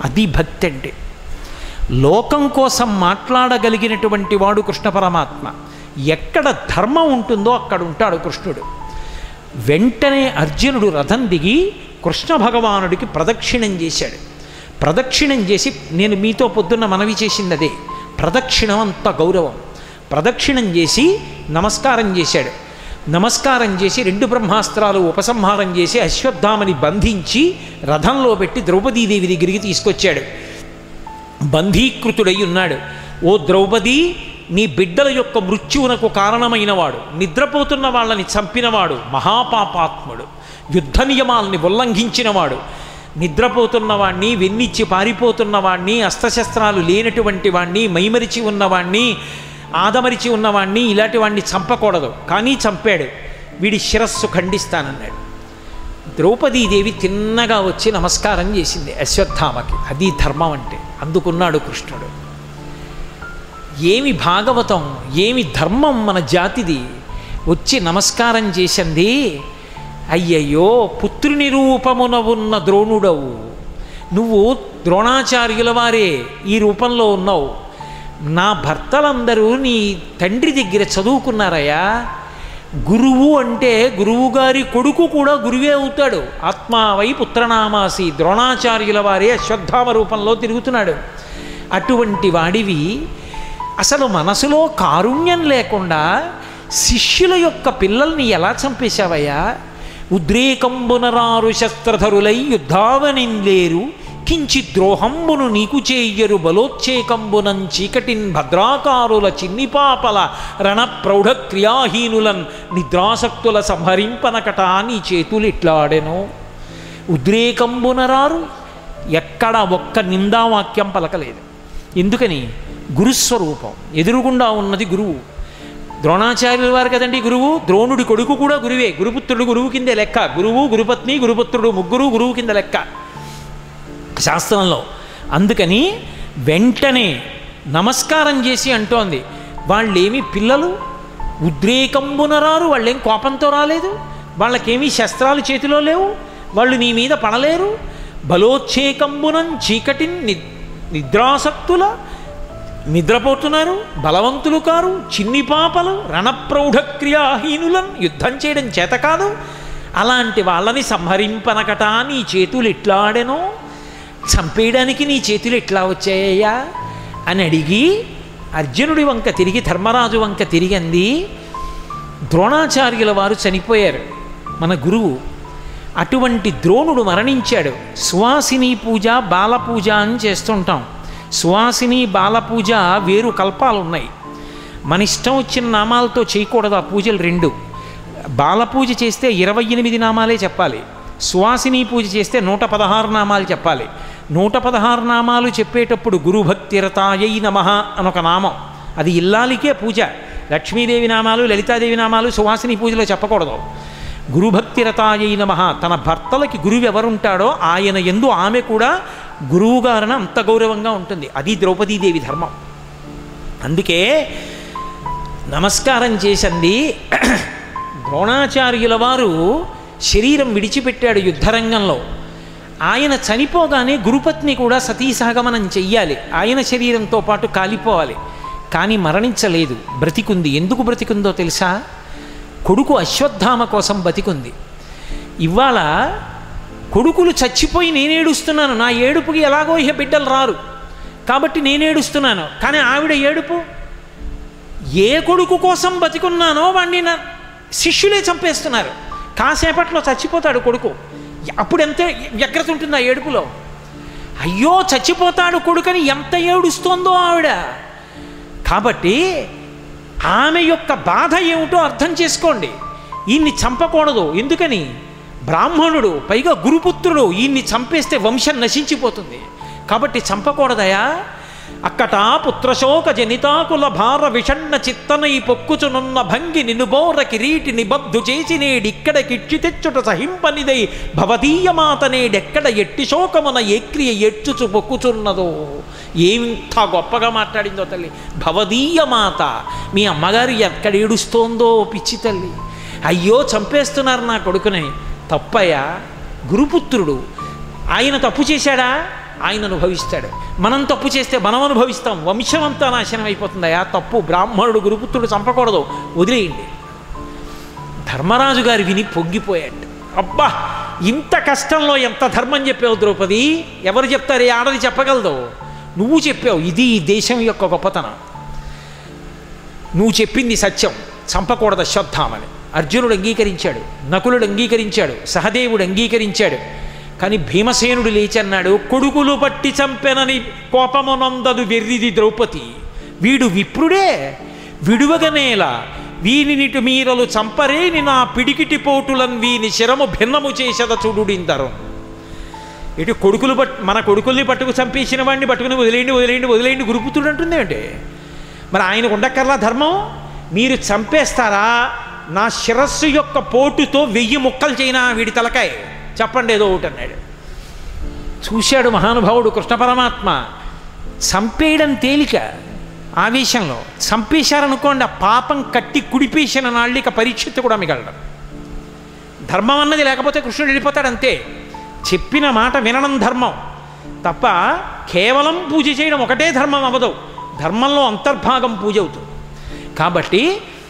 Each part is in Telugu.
అది భక్తి అంటే లోకం కోసం మాట్లాడగలిగినటువంటి వాడు కృష్ణ పరమాత్మ ఎక్కడ ధర్మం ఉంటుందో అక్కడ ఉంటాడు కృష్ణుడు వెంటనే అర్జునుడు రథం దిగి కృష్ణ భగవానుడికి ప్రదక్షిణం చేశాడు ప్రదక్షిణం చేసి నేను మీతో పొద్దున్న మనవి చేసింది అదే ప్రదక్షిణం అంత గౌరవం ప్రదక్షిణం చేసి నమస్కారం చేశాడు నమస్కారం చేసి రెండు బ్రహ్మాస్త్రాలు ఉపసంహారం చేసి అశ్వత్థామని బంధించి రథంలో పెట్టి ద్రౌపదీదేవి దగ్గరికి తీసుకొచ్చాడు బంధీకృతుడై ఉన్నాడు ఓ ద్రౌపది నీ బిడ్డల యొక్క మృత్యువునకు కారణమైనవాడు నిద్రపోతున్న వాళ్ళని చంపినవాడు మహాపాపాత్ముడు యుద్ధ నియమాల్ని ఉల్లంఘించినవాడు నిద్రపోతున్న వాణ్ణి వెన్నిచ్చి పారిపోతున్న వాణ్ణి అస్త్రశస్త్రాలు లేనటువంటి వాణ్ణి మైమరిచి ఉన్నవాణ్ణి ఆదమరిచి ఉన్నవాణ్ణి ఇలాంటి వాణ్ణి చంపకూడదు కానీ చంపాడు వీడి శిరస్సు ఖండిస్తానన్నాడు ద్రౌపదీదేవి తిన్నగా వచ్చి నమస్కారం చేసింది అశ్వత్థామకి అది ధర్మం అంటే అందుకున్నాడు కృష్ణుడు ఏమి భాగవతం ఏమి ధర్మం మన జాతిది వచ్చి నమస్కారం చేసింది అయ్యయ్యో పుత్రుని రూపమున ఉన్న ద్రోణుడవు నువ్వు ద్రోణాచార్యుల వారే ఈ రూపంలో ఉన్నావు నా భర్తలందరూ నీ తండ్రి దగ్గర చదువుకున్నారయ్యా గురువు అంటే గురువుగారి కొడుకు కూడా గురువే అవుతాడు ఆత్మావై పుత్రనామాసి ద్రోణాచార్యుల వారే అశ్వత్థామ రూపంలో తిరుగుతున్నాడు అటువంటి వాడివి అసలు మనసులో కారుణ్యం లేకుండా శిష్యుల యొక్క పిల్లల్ని ఎలా చంపేశావయ్యా ఉద్రేకంబునరారు శస్త్రధరులై యుద్ధావనింలేరు కించిత్ ద్రోహంబును నీకు చేయరు బలోచ్చేకంబునం చీకటిన్ భద్రాకారుల చిన్నిపాపల రణ ప్రౌఢ క్రియాహీనులన్ నిద్రాసక్తుల సంహరింపనకట నీ చేతులు ఇట్లాడెను ఉద్రేకంబునరారు ఎక్కడ ఒక్క నిందావాక్యం పలకలేదు ఎందుకని గురుస్వరూపం ఎదురుగుండా ఉన్నది గురువు ద్రోణాచార్యుల వారు కదండి గురువు ద్రోణుడి కొడుకు కూడా గురువే గురుపుత్రుడు గురువు కిందే లెక్క గురువు గురుపత్ని గురుపుత్రుడు ముగ్గురు గురువు కింద లెక్క శాస్త్రంలో అందుకని వెంటనే నమస్కారం చేసి అంటోంది వాళ్ళేమి పిల్లలు ఉద్రేకంబునరారు వాళ్ళేం కోపంతో రాలేదు వాళ్ళకేమీ శస్త్రాలు చేతిలో లేవు వాళ్ళు నీ మీద పడలేరు బలోచ్చేకంబునం చీకటిన్ ని నిద్రాసక్తుల నిద్రపోతున్నారు బలవంతులు కారు చిన్ని పాపలు రణప్రౌఢ క్రియాహీనులను యుద్ధం చేయడం చేత కాదు అలాంటి వాళ్ళని సంహరింపనకట నీ చేతులు ఎట్లాడెనో చంపేయడానికి నీ చేతులు ఎట్లా వచ్చాయ్యా అని అడిగి అర్జునుడి వంక తిరిగి ధర్మరాజు వంక తిరిగి అంది ద్రోణాచార్యుల వారు చనిపోయారు మన గురువు అటువంటి ద్రోణుడు మరణించాడు సువాసిని పూజ బాల పూజ అని చేస్తుంటాం సువాసిని బాల పూజ వేరు కల్పాలు ఉన్నాయి మన ఇష్టం వచ్చిన నామాలతో చేయకూడదు ఆ పూజలు రెండు బాల పూజ చేస్తే ఇరవై ఎనిమిది నామాలే చెప్పాలి సువాసిని పూజ చేస్తే నూట పదహారు నామాలు చెప్పాలి నూట పదహారు నామాలు చెప్పేటప్పుడు గురుభక్తిరతాయై నమ అనొక నామం అది ఇల్లాలికే పూజ లక్ష్మీదేవి నామాలు లలితాదేవి నామాలు సువాసిని పూజలో చెప్పకూడదు గురుభక్తిరతాయై నమ తన భర్తలకి గురువు ఎవరుంటాడో ఆయన ఎందు ఆమె కూడా గురువుగారన అంత గౌరవంగా ఉంటుంది అది ద్రౌపదీదేవి ధర్మం అందుకే నమస్కారం చేసింది ద్రోణాచార్యుల వారు శరీరం విడిచిపెట్టాడు యుద్ధరంగంలో ఆయన చనిపోగానే గురుపత్ని కూడా సతీసహగమనం చెయ్యాలి ఆయన శరీరంతో పాటు కాలిపోవాలి కానీ మరణించలేదు బ్రతికుంది ఎందుకు బ్రతికుందో తెలుసా కొడుకు అశ్వత్థామ కోసం బతికుంది ఇవాళ కొడుకులు చచ్చిపోయి నేనేడుస్తున్నాను నా ఏడుపుకి ఎలాగో ఇహ బిడ్డలు రారు కాబట్టి నేనేడుస్తున్నాను కానీ ఆవిడ ఏడుపు ఏ కొడుకు కోసం బతికున్నానో వాణ్ణి నా శిష్యులే చంపేస్తున్నారు కాసేపట్లో చచ్చిపోతాడు కొడుకు అప్పుడు ఎంత వ్యగ్రత ఉంటుంది ఆ ఏడుపులో అయ్యో చచ్చిపోతాడు కొడుకని ఎంత ఏడుస్తోందో ఆవిడ కాబట్టి ఆమె యొక్క బాధ ఏమిటో అర్థం చేసుకోండి ఈయన్ని చంపకూడదు ఎందుకని బ్రాహ్మణుడు పైగా గురుపుత్రుడు ఈయన్ని చంపేస్తే వంశం నశించిపోతుంది కాబట్టి చంపకూడదయా అక్కట పుత్రశోక జనితాకుల భార విషణ్ణ చిత్తనై పొక్కుచునున్న భంగి నినుబోర కిరీటి నిబద్ధు చేసి నేడిక్కడ కిచ్చి తెచ్చుట సహింపనిదై భవదీయమాత నేడెక్కడ ఎట్టి శోకమున ఏక్రియ ఎట్టుచు పొక్కుచున్నదో ఏమింత గొప్పగా మాట్లాడిందో తల్లి భవదీయమాత మీ అమ్మగారు ఎక్కడ ఏడుస్తోందో పిచ్చి తల్లి అయ్యో చంపేస్తున్నారు నా కొడుకుని తప్పయ్యా గురుపుత్రుడు ఆయన తప్పు చేశాడా ఆయన అనుభవిస్తాడు మనం తప్పు చేస్తే మనం అనుభవిస్తాం వంశం అంతా నాశనం అయిపోతుంది ఆ తప్పు బ్రాహ్మణుడు గురుపుత్రుడు చంపకూడదు వదిలేయండి ధర్మరాజు గారు విని పొంగిపోయాడు అబ్బా ఇంత కష్టంలో ఎంత ధర్మం చెప్పావు ద్రౌపది ఎవరు చెప్తారు ఈ ఆడది చెప్పగలదు నువ్వు చెప్పావు ఇది ఈ దేశం యొక్క గొప్పతనం నువ్వు చెప్పింది సత్యం చంపకూడదు అశ్వత్థామని అర్జునుడు అంగీకరించాడు నకులుడు అంగీకరించాడు సహదేవుడు అంగీకరించాడు కానీ భీమసేనుడు లేచి అన్నాడు కొడుకులు పట్టి చంపెనని కోపమునందదు వెర్రిది ద్రౌపది వీడు విప్రుడే విడువగనేల వీనినిటు మీరలు చంపరేని నా పిడికిటి పోటులన్ వీని శరము భిన్నము చేసద చూడుడిందరు ఇటు కొడుకులు పట్ మన కొడుకుల్ని పట్టుకు చంపేసిన వాడిని పట్టుకుని వదిలేయండి వదిలేయండి వదిలేయండి గురుపుత్రుడు అంటుంది అంటే మరి ఆయనకు ఉండక్కర్లా ధర్మం మీరు చంపేస్తారా నా శిరస్సు యొక్క పోటుతో వెయ్యి ముక్కలు చేయనా వీడి తలకాయ చెప్పండి ఏదో ఒకటి అన్నాడు చూశాడు మహానుభావుడు కృష్ణ పరమాత్మ చంపేయడం తేలిక ఆవేశంలో చంపేశారనుకోండి ఆ పాపం కట్టి కుడిపేసిన నాళ్ళు ఇక పరీక్షిత్తు కూడా మిగలడం ధర్మం అన్నది లేకపోతే కృష్ణుడు వెళ్ళిపోతాడు అంతే చెప్పిన మాట వినడం ధర్మం తప్ప కేవలం పూజ చేయడం ఒకటే ధర్మం అవ్వదు ధర్మంలో అంతర్భాగం పూజ అవుతుంది కాబట్టి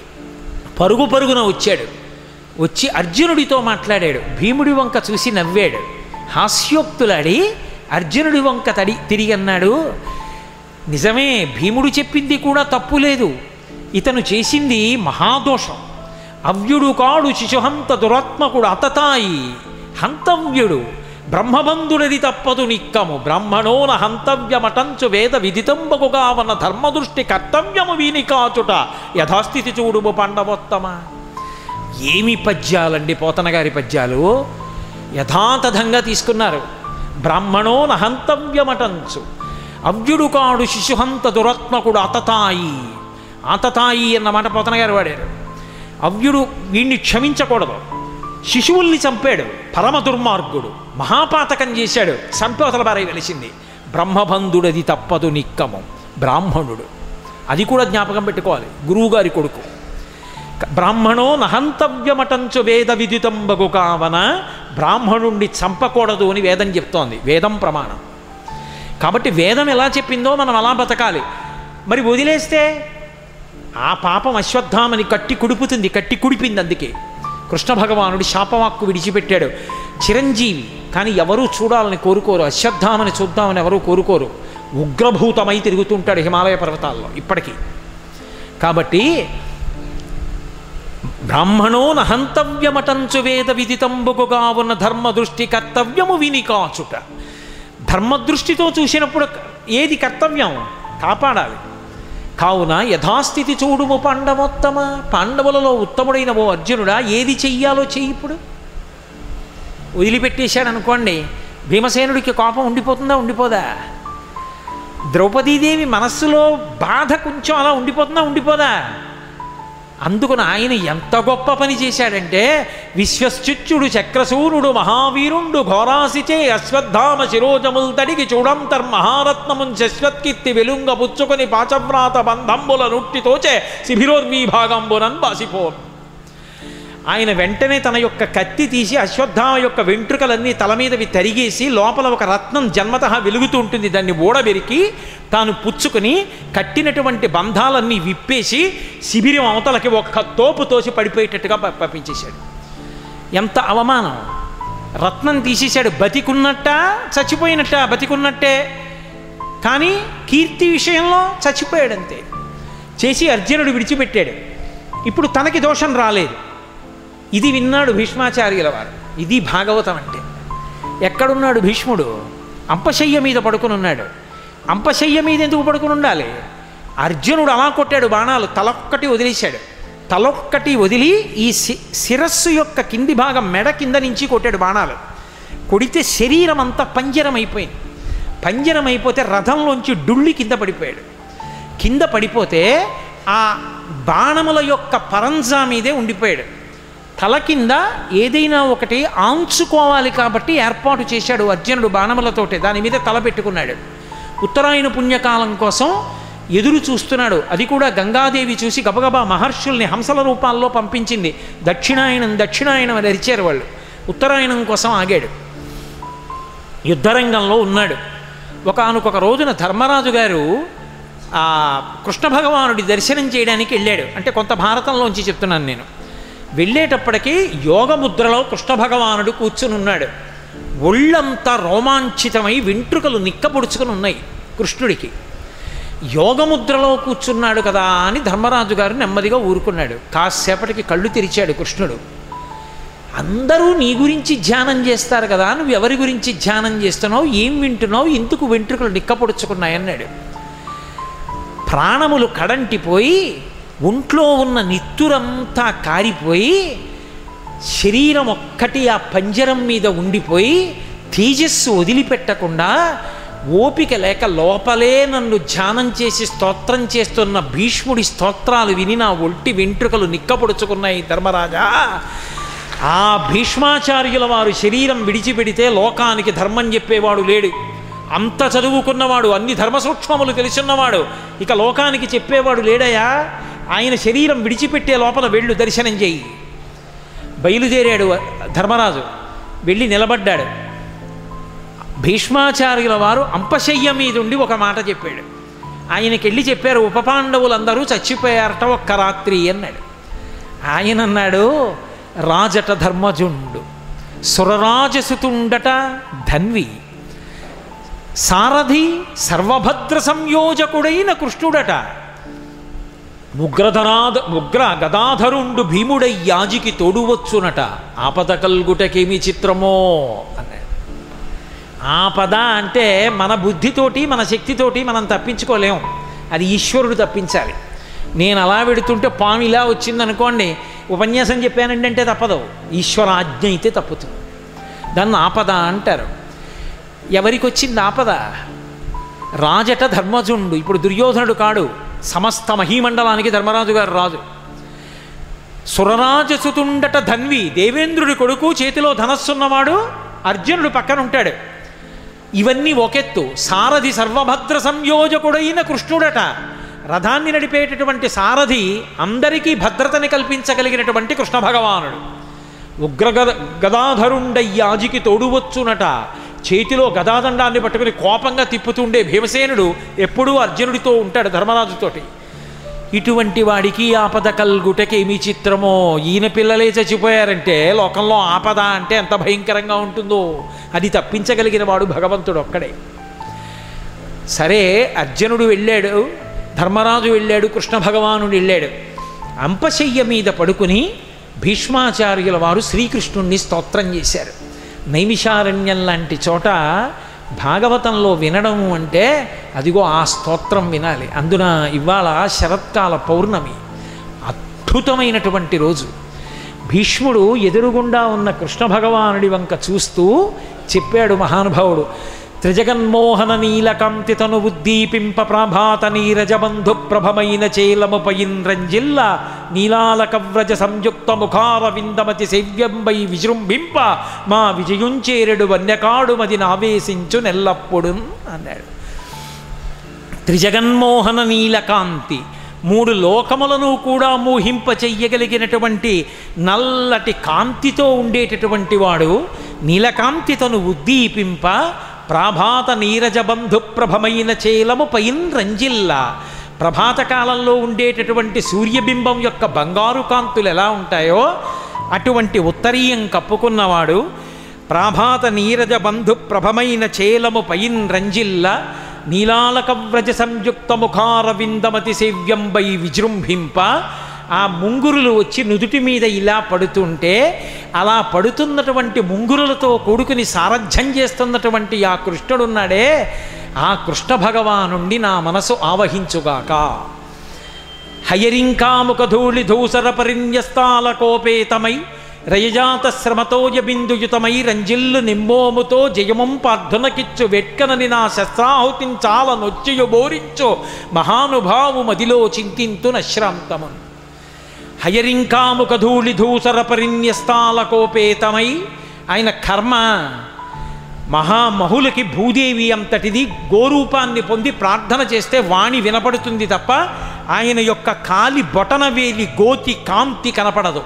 పరుగు పరుగున వచ్చాడు వచ్చి అర్జునుడితో మాట్లాడాడు భీముడి వంక చూసి నవ్వాడు హాస్యోక్తులాడి అర్జునుడి వంక తడి తిరిగి అన్నాడు నిజమే భీముడు చెప్పింది కూడా తప్పు లేదు ఇతను చేసింది మహాదోషం అవ్యుడు కాడు శిశుహంత దురాత్మకుడు అతతాయి హంతవ్యుడు బ్రహ్మబంధుడది తప్పదు నిక్కము బ్రాహ్మణోన హంతవ్యమటంచు వేద విదితంబగుగావన ధర్మదృష్టి కర్తవ్యము వీని కాచుట యథాస్థితి చూడుము పండవోత్తమ ఏమి పద్యాలండి పోతన గారి పద్యాలు యథాతథంగా తీసుకున్నారు బ్రాహ్మణో నహంతవ్యమటంచు అవ్యుడు కాడు శిశుహంత దురత్మకుడు అతతాయి అతతాయి అన్నమాట పోతన గారు వాడారు అవ్యుడు వీణ్ణి క్షమించకూడదు శిశువుల్ని చంపాడు పరమ దుర్మార్గుడు మహాపాతకం చేశాడు సంపేతల బారై వెలిసింది బ్రహ్మబంధుడది తప్పదు నిక్కము బ్రాహ్మణుడు అది కూడా జ్ఞాపకం పెట్టుకోవాలి గురువుగారి కొడుకు బ్రాహ్మణో నహంతవ్యమటంచు వేద విదితంబగు కావన బ్రాహ్మణుణ్ణి చంపకూడదు అని వేదం చెప్తోంది వేదం ప్రమాణం కాబట్టి వేదం ఎలా చెప్పిందో మనం అలా బతకాలి మరి వదిలేస్తే ఆ పాపం అశ్వత్థామని కట్టి కుడుపుతుంది కట్టి కుడిపింది అందుకే కృష్ణ భగవానుడి శాపవాక్కు విడిచిపెట్టాడు చిరంజీవి కానీ ఎవరూ చూడాలని కోరుకోరు అశ్వత్థామని చూద్దామని ఎవరూ కోరుకోరు ఉగ్రభూతమై తిరుగుతుంటాడు హిమాలయ పర్వతాల్లో ఇప్పటికీ కాబట్టి బ్రాహ్మణో నహంతవ్యమటంచు వేద విదితంబుగా ఉన్న ధర్మ దృష్టి కర్తవ్యము విని కాచుట ధర్మదృష్టితో చూసినప్పుడు ఏది కర్తవ్యం కాపాడాలి కావున యథాస్థితి చూడుము పాండవోత్తమ పాండవులలో ఉత్తముడైన ఓ అర్జునుడా ఏది చెయ్యాలో చెయ్యి ఇప్పుడు వదిలిపెట్టేశాడు అనుకోండి భీమసేనుడికి కోపం ఉండిపోతుందా ఉండిపోదా ద్రౌపదీదేవి మనస్సులో బాధ కొంచెం అలా ఉండిపోతుందా ఉండిపోదా అందుకుని ఆయన ఎంత గొప్ప పని చేశాడంటే విశ్వశ్చిత్యుడు చక్రసూరుడు మహావీరుండు ఘోరాసిచే అశ్వత్థామ శిరోజముల్ తడిగి చూడంతర్ మహారత్నమున్ శశ్వత్కీర్తి వెలుంగ పుచ్చుకొని పాచవ్రాత బంధంబుల నుట్టితోచే శిబిరోర్వీభాగంబునన్ బాసిపోన్ ఆయన వెంటనే తన యొక్క కత్తి తీసి అశ్వత్థామ యొక్క వెంట్రుకలన్నీ తల మీదవి తరిగేసి లోపల ఒక రత్నం జన్మత వెలుగుతూ ఉంటుంది దాన్ని ఊడబెరికి తాను పుచ్చుకొని కట్టినటువంటి బంధాలన్నీ విప్పేసి శిబిరం అవతలకి ఒక్క తోపు తోసి పడిపోయేటట్టుగా ప- పంపించేశాడు ఎంత అవమానం రత్నం తీసేశాడు బతికున్నట్ట చచ్చిపోయినట్ట బతికున్నట్టే కానీ కీర్తి విషయంలో చచ్చిపోయాడంతే చేసి అర్జునుడు విడిచిపెట్టాడు ఇప్పుడు తనకి దోషం రాలేదు ఇది విన్నాడు భీష్మాచార్యుల వారు ఇది భాగవతం అంటే ఎక్కడున్నాడు భీష్ముడు అంపశయ్య మీద పడుకుని ఉన్నాడు అంపశయ్య మీద ఎందుకు పడుకుని ఉండాలి అర్జునుడు అలా కొట్టాడు బాణాలు తలొక్కటి వదిలేశాడు తలొక్కటి వదిలి ఈ శి శిరస్సు యొక్క కింది భాగం మెడ కింద నుంచి కొట్టాడు బాణాలు కొడితే శరీరం అంతా పంజరం అయిపోయింది పంజరం అయిపోతే రథంలోంచి డుళ్ళి కింద పడిపోయాడు కింద పడిపోతే ఆ బాణముల యొక్క పరంజా మీదే ఉండిపోయాడు తల కింద ఏదైనా ఒకటి ఆంచుకోవాలి కాబట్టి ఏర్పాటు చేశాడు అర్జునుడు బాణములతోటే దాని మీద తల పెట్టుకున్నాడు ఉత్తరాయణ పుణ్యకాలం కోసం ఎదురు చూస్తున్నాడు అది కూడా గంగాదేవి చూసి గబగబా మహర్షుల్ని హంసల రూపాల్లో పంపించింది దక్షిణాయనం దక్షిణాయనం అని అరిచారు వాళ్ళు ఉత్తరాయణం కోసం ఆగాడు యుద్ధరంగంలో ఉన్నాడు ఒకనొక రోజున ధర్మరాజు గారు ఆ కృష్ణ భగవానుడి దర్శనం చేయడానికి వెళ్ళాడు అంటే కొంత భారతంలోంచి చెప్తున్నాను నేను వెళ్ళేటప్పటికీ యోగముద్రలో కృష్ణ భగవానుడు కూర్చుని ఉన్నాడు ఒళ్ళంతా రోమాంచితమై వెంట్రుకలు నిక్కపొడుచుకుని ఉన్నాయి కృష్ణుడికి యోగముద్రలో కూర్చున్నాడు కదా అని ధర్మరాజు గారు నెమ్మదిగా ఊరుకున్నాడు కాసేపటికి కళ్ళు తెరిచాడు కృష్ణుడు అందరూ నీ గురించి ధ్యానం చేస్తారు కదా నువ్వు ఎవరి గురించి ధ్యానం చేస్తున్నావు ఏం వింటున్నావు ఎందుకు వెంట్రుకలు నిక్కపొడుచుకున్నాయన్నాడు ప్రాణములు కడంటిపోయి ఒంట్లో ఉన్న నిత్తురంతా కారిపోయి శరీరం ఒక్కటి ఆ పంజరం మీద ఉండిపోయి తేజస్సు వదిలిపెట్టకుండా ఓపిక లేక లోపలే నన్ను ధ్యానం చేసి స్తోత్రం చేస్తున్న భీష్ముడి స్తోత్రాలు విని నా ఒంటి వెంట్రుకలు నిక్కపొడుచుకున్నాయి ధర్మరాజా ఆ భీష్మాచార్యుల వారు శరీరం విడిచిపెడితే లోకానికి ధర్మం చెప్పేవాడు లేడు అంత చదువుకున్నవాడు అన్ని ధర్మ సూక్ష్మములు తెలుసున్నవాడు ఇక లోకానికి చెప్పేవాడు లేడయా ఆయన శరీరం విడిచిపెట్టే లోపల వెళ్ళు దర్శనం చేయి బయలుదేరాడు ధర్మరాజు వెళ్ళి నిలబడ్డాడు భీష్మాచార్యుల వారు అంపశయ్య మీదుండి ఒక మాట చెప్పాడు ఆయనకి వెళ్ళి చెప్పారు ఉపపాండవులందరూ చచ్చిపోయారట ఒక్క రాత్రి అన్నాడు ఆయన అన్నాడు రాజట ధర్మజుండు సురరాజసుతుండట ధన్వి సారథి సర్వభద్ర సంయోజకుడైన కృష్ణుడట ముగ్రధరాధ ముగ్ర గదాధరుండు భీముడై యాజికి తోడువచ్చునట ఆపద కల్గుటకేమి చిత్రమో అన్నాడు ఆపద అంటే మన బుద్ధితోటి మన శక్తితోటి మనం తప్పించుకోలేం అది ఈశ్వరుడు తప్పించాలి నేను అలా వెడుతుంటే పాము ఇలా వచ్చిందనుకోండి ఉపన్యాసం చెప్పానండి అంటే తప్పదు ఈశ్వర ఆజ్ఞ అయితే తప్పుతుంది దాన్ని ఆపద అంటారు ఎవరికి వచ్చింది ఆపద రాజట ధర్మజుండు ఇప్పుడు దుర్యోధనుడు కాడు సమస్త మహీమండలానికి ధర్మరాజు గారు రాజు సురరాజసుతుండట ధన్వి దేవేంద్రుడి కొడుకు చేతిలో ధనస్సున్నవాడు అర్జునుడు పక్కన ఉంటాడు ఇవన్నీ ఒకెత్తు సారథి సర్వభద్ర సంయోజకుడైన కృష్ణుడట రథాన్ని నడిపేటటువంటి సారథి అందరికీ భద్రతని కల్పించగలిగినటువంటి కృష్ణ భగవానుడు ఉగ్రగద గదాధరుండయ్యాజికి తోడువచ్చునట చేతిలో గదాదండాన్ని పట్టుకుని కోపంగా తిప్పుతుండే భీమసేనుడు ఎప్పుడూ అర్జునుడితో ఉంటాడు ధర్మరాజుతోటి ఇటువంటి వాడికి ఆపద కల్గుటకేమి చిత్రమో ఈయన పిల్లలే చచ్చిపోయారంటే లోకంలో ఆపద అంటే ఎంత భయంకరంగా ఉంటుందో అది తప్పించగలిగిన వాడు భగవంతుడు ఒక్కడే సరే అర్జునుడు వెళ్ళాడు ధర్మరాజు వెళ్ళాడు కృష్ణ భగవానుడు వెళ్ళాడు అంపశయ్య మీద పడుకుని భీష్మాచార్యుల వారు శ్రీకృష్ణుణ్ణి స్తోత్రం చేశారు నైమిషారణ్యం లాంటి చోట భాగవతంలో వినడము అంటే అదిగో ఆ స్తోత్రం వినాలి అందున ఇవాళ శరత్కాల పౌర్ణమి అద్భుతమైనటువంటి రోజు భీష్ముడు ఎదురుగుండా ఉన్న కృష్ణ భగవానుడి వంక చూస్తూ చెప్పాడు మహానుభావుడు త్రిజగన్మోహన నీలకాంతి తను ఉద్దీపింప ప్రాభాత నీరజబంధు ప్రభమైన చేలముపయిన్ రంజిల్ల నీలాలకవ్రజ సంయుక్త ముఖార విందమతి సేవ్యంబై విజృంభింప మా విజయుంచేరెడు వన్యకాడు మది నావేశించు నెల్లప్పుడు అన్నాడు త్రిజగన్మోహన నీలకాంతి మూడు లోకములను కూడా మోహింప చెయ్యగలిగినటువంటి నల్లటి కాంతితో ఉండేటటువంటి వాడు నీలకాంతి తను ఉద్దీపింప ప్రాభాత నీరజబంధు ప్రభమైన చేలము పైన్ రంజిల్ల ప్రభాత కాలంలో ఉండేటటువంటి సూర్యబింబం యొక్క బంగారు కాంతులు ఎలా ఉంటాయో అటువంటి ఉత్తరీయం కప్పుకున్నవాడు ప్రాభాత నీరజ బంధు ప్రభమైన చేలము పైన్ రంజిల్ల నీలాలక వ్రజ సంయుక్త ముఖార విందమతి సేవ్యంబై విజృంభింప ఆ ముంగురులు వచ్చి నుదుటి మీద ఇలా పడుతుంటే అలా పడుతున్నటువంటి ముంగురులతో కూడుకుని సారథ్యం చేస్తున్నటువంటి ఆ కృష్ణుడున్నాడే ఆ కృష్ణ భగవానుండి నా మనసు ఆవహించుగాక హయరింకాముఖ ధూళి ధూసర పరిన్యస్తాల కోపేతమై రయజాత శ్రమతోయ బిందుయుతమై రంజిల్లు నిమ్మోముతో జయమం పార్థునకిచ్చు వెట్కనని నా శస్త్రాహుతించాల నొచ్చియు బోరించు మహానుభావు మదిలో చింతింతు నశ్రాంతమున్ హయరింకాముఖ ధూళి ధూసర పరిన్యస్తాల కోపేతమై ఆయన కర్మ మహామహులకి భూదేవి అంతటిది గోరూపాన్ని పొంది ప్రార్థన చేస్తే వాణి వినపడుతుంది తప్ప ఆయన యొక్క కాలి బొటన వేలి గోతి కాంతి కనపడదు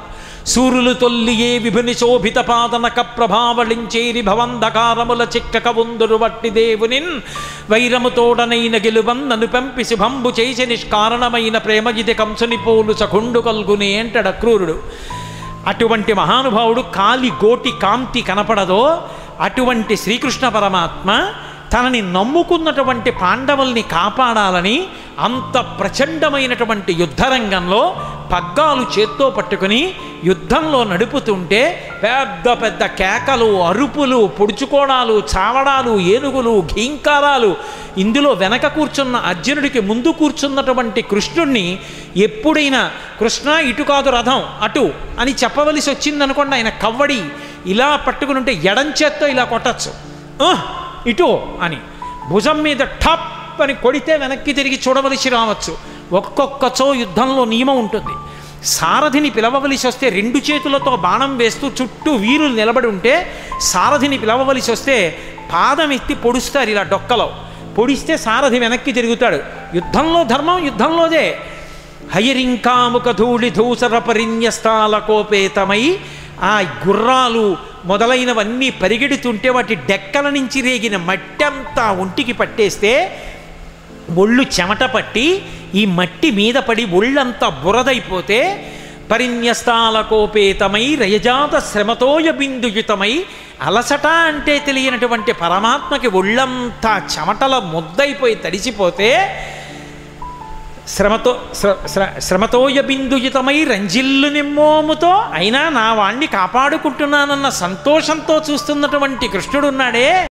సూరులు తొల్లియే విభుని శోభిత పాదనక ప్రభావళించేరి భవంధకారముల చిక్కక ఉందురు వట్టి దేవునిన్ వైరముతోడనైన గెలువం నన్ను పంపి శుభంబు చేసి నిష్కారణమైన ప్రేమ ఇది కంసుని పోలు సఖుండు కల్గుని అంటాడు అక్రూరుడు అటువంటి మహానుభావుడు కాలి గోటి కాంతి కనపడదో అటువంటి శ్రీకృష్ణ పరమాత్మ తనని నమ్ముకున్నటువంటి పాండవుల్ని కాపాడాలని అంత ప్రచండమైనటువంటి యుద్ధరంగంలో పగ్గాలు చేత్తో పట్టుకుని యుద్ధంలో నడుపుతుంటే పెద్ద పెద్ద కేకలు అరుపులు పొడుచుకోవడాలు చావడాలు ఏనుగులు ఘీంకారాలు ఇందులో వెనక కూర్చున్న అర్జునుడికి ముందు కూర్చున్నటువంటి కృష్ణుణ్ణి ఎప్పుడైనా కృష్ణ ఇటు కాదు రథం అటు అని చెప్పవలసి వచ్చిందనుకోండి ఆయన కవ్వడి ఇలా పట్టుకుని ఉంటే ఎడం చేత్తో ఇలా కొట్టచ్చు "ఉహ్, ఇటు అని భుజం మీద ఠప్ అని కొడితే వెనక్కి తిరిగి చూడవలసి రావచ్చు ఒక్కొక్కచో యుద్ధంలో నియమం ఉంటుంది సారథిని పిలవవలసి వస్తే రెండు చేతులతో బాణం వేస్తూ చుట్టూ వీరులు నిలబడి ఉంటే సారథిని పిలవవలసి వస్తే పాదం ఎత్తి పొడుస్తారు ఇలా డొక్కలో పొడిస్తే సారథి వెనక్కి తిరుగుతాడు యుద్ధంలో ధర్మం యుద్ధంలోదే హయరింకాముక ధూళి ధూసర పరిన్యస్తాల కోపేతమై ఆ గుర్రాలు మొదలైనవన్నీ పరిగెడుతుంటే వాటి డెక్కల నుంచి రేగిన మట్టంతా ఒంటికి పట్టేస్తే ఒళ్ళు చెమట పట్టి ఈ మట్టి మీద పడి ఒళ్ళంతా బురదైపోతే పరిన్యస్తాల కోపేతమై రయజాత శ్రమతోయ బిందుయుతమై అలసట అంటే తెలియనటువంటి పరమాత్మకి ఒళ్ళంతా చెమటల ముద్దైపోయి తడిసిపోతే శ్రమతో శ్ర- శ్ర- శ్రమతోయ బిందుయుతమై రంజిల్లు నిమ్మోముతో అయినా నా వాణ్ణి కాపాడుకుంటున్నానన్న సంతోషంతో చూస్తున్నటువంటి కృష్ణుడున్నాడే